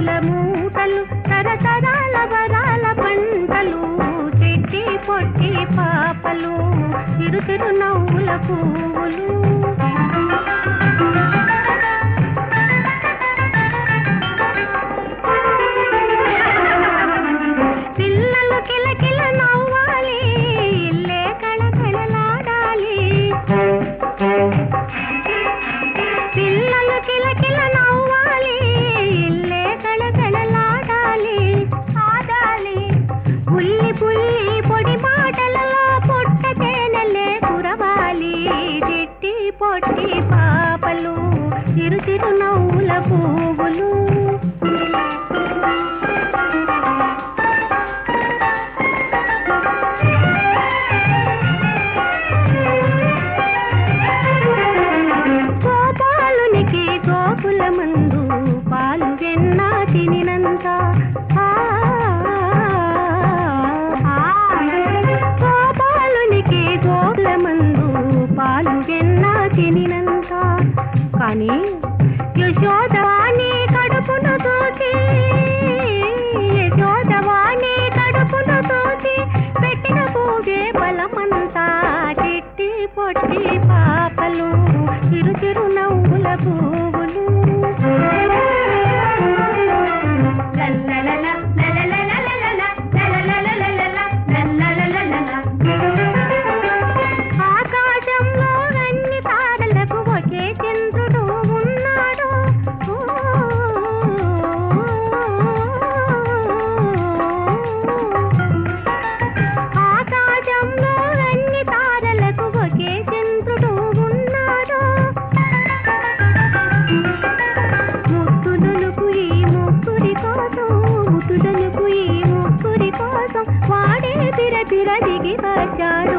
పూల మూటలు తరతరాల వరాల పంటలు చెట్టి పొట్టి పాపలు చిరు చిరు నవ్వుల పువ్వులు పిల్లలు కిలకిల నవ్వాలి ఇల్లే కళకళలాడాలి పిల్లలు కిలకిల నవ్వాలి ఇల్లే కళకళలాడాలి ఆడాలి పుల్లి పుల్లి పొడి మాటలలో పొట్ట తేనెలే కురవాలి చిట్టి పొట్టి పాపలు చిరు చిరు నవ్వుల పువ్వులు గోపాలునికి గోకుల మందు పాలు వెన్న తినినంత ఆ, ఆ, గోపాలునికి గోకుల మందు పాలు వెన్న తినినంత కానీ యశోదవాణి కడుపును తోచి యశోదవాణి కడుపును తోచి పెట్టిన పూగే బలమంతా చిట్టి పొట్టి పాపలు చిరు చిరు నవ్వుల పువ్వులు లల్లలల, లలలలలలల, లలలలలలల, లలలలలలల. ఆకాశంలో అన్ని తారలకు ఒకే చంద్రుడు ఉన్నాడు ఆకాశంలో అన్ని తారలకు ఒకే చంద్రుడు ఉన్నాడు ముత్తులకు ఈ ముక్కురి కోసం ముత్తులకు ఈ ముక్కురి కోసం వాడే తిర తిర దిగి వచ్చాడు